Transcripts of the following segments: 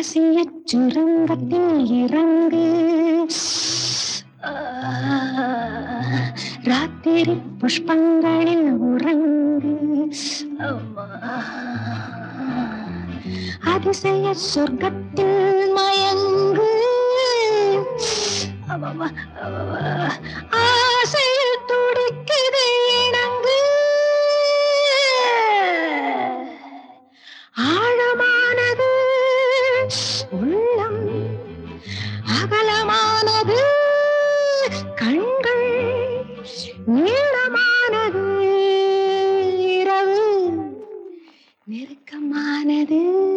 ரகசிய சுரங்கத்தில் இறங்கு ஆ, ராத்திரி புஷ்பங்களில் உறங்கு அம்மா. அதிசய சொர்க்கத்தில் மயங்கு அம்மம்மா, அம்மம்மா. ஆசையில் துடிக்குது இணங்கு ஆழமானது உள்ளம் அகலமானது கண்கள் நீளமானது இரவு நெருக்கமானது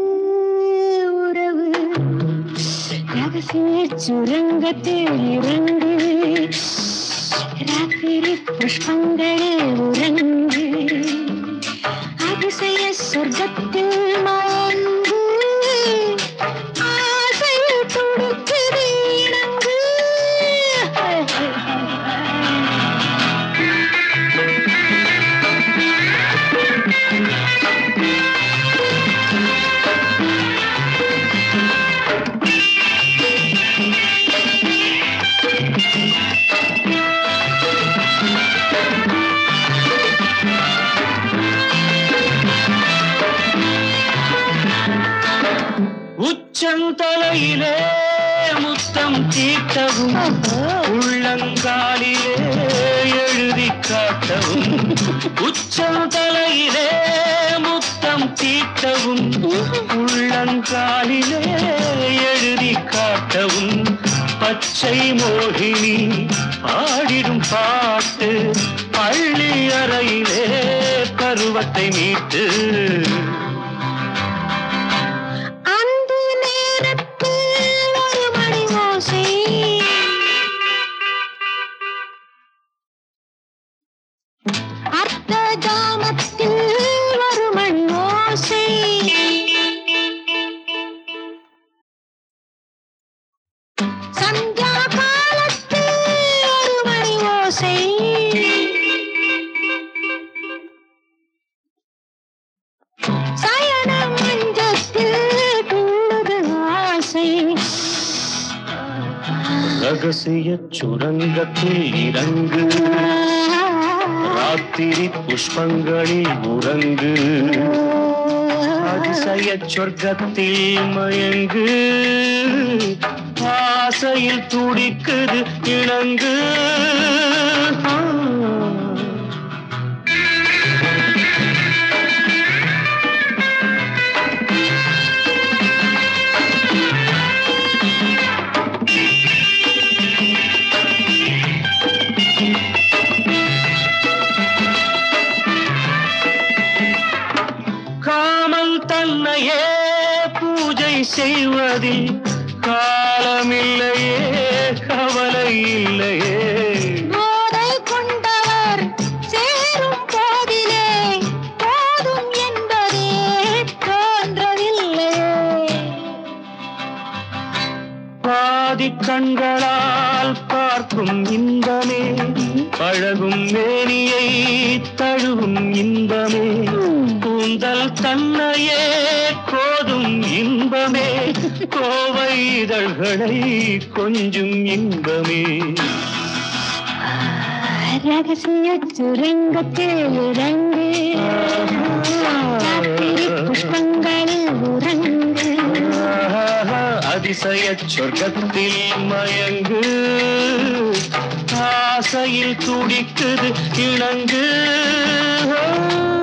உறவு ரகசிய சுரங்கத்தில் இறங்கு ராத்திரி புஷ்பங்களில் உறங்கு அதிசய சொர்க்கத்தில் மயங்கு ஆசையில் துடிக்குது இணங்கு உச்சந்தலையிலே முத்தம் தீட்டவும் உள்ளங்காலிலே எழுதி காட்டவும் உச்சந்தலையிலே முத்தம் தீட்டவும் உள்ளங்காலிலே எழுதி காட்டவும் பச்சை மோகினி பாடிடும் பாட்டு பள்ளி அறையிலே பருவத்தை மீட்டு அந்த நேரத்தில் ஒரு மணி ஓசை அர்த்த ஜாமத்தில் ஒரு மணி ஓசை சந்தியா காலத்தில் ஒரு மணி ஓசை சயன மஞ்சத்தில் துள்ளுது ஆசை ரகசிய சுரங்கத்தில் இறங்கு ராத்திரி புஷ்பங்களில் உறங்கு அதிசய சொர்க்கத்தில் மயங்கு ஆசையில் துடிக்குது இணங்கு காமல் தன்னையே பூஜை செய்வதில் காலமில்லையே கவலை இல்லையே போதை கொண்டவர் சேரும் போதிலே போதும் என்பதே தோன்றவில்லை பாதி கண்களால் பார்க்கும் இன்பமே பழகும் மேனியை தழுவும் இன்பமே கூந்தல் தன்னையே கோதும் இன்பமே கோவை இதழ்களை கொஞ்சும் இன்பமே ரகசிய சுரங்கத்தில் இறங்கு ராத்திரி புஷ்பங்களில் உறங்கு ஆஹா, அதிசய சொர்க்கத்தில் மயங்கு ஆசையில் துடிக்குது இணங்கு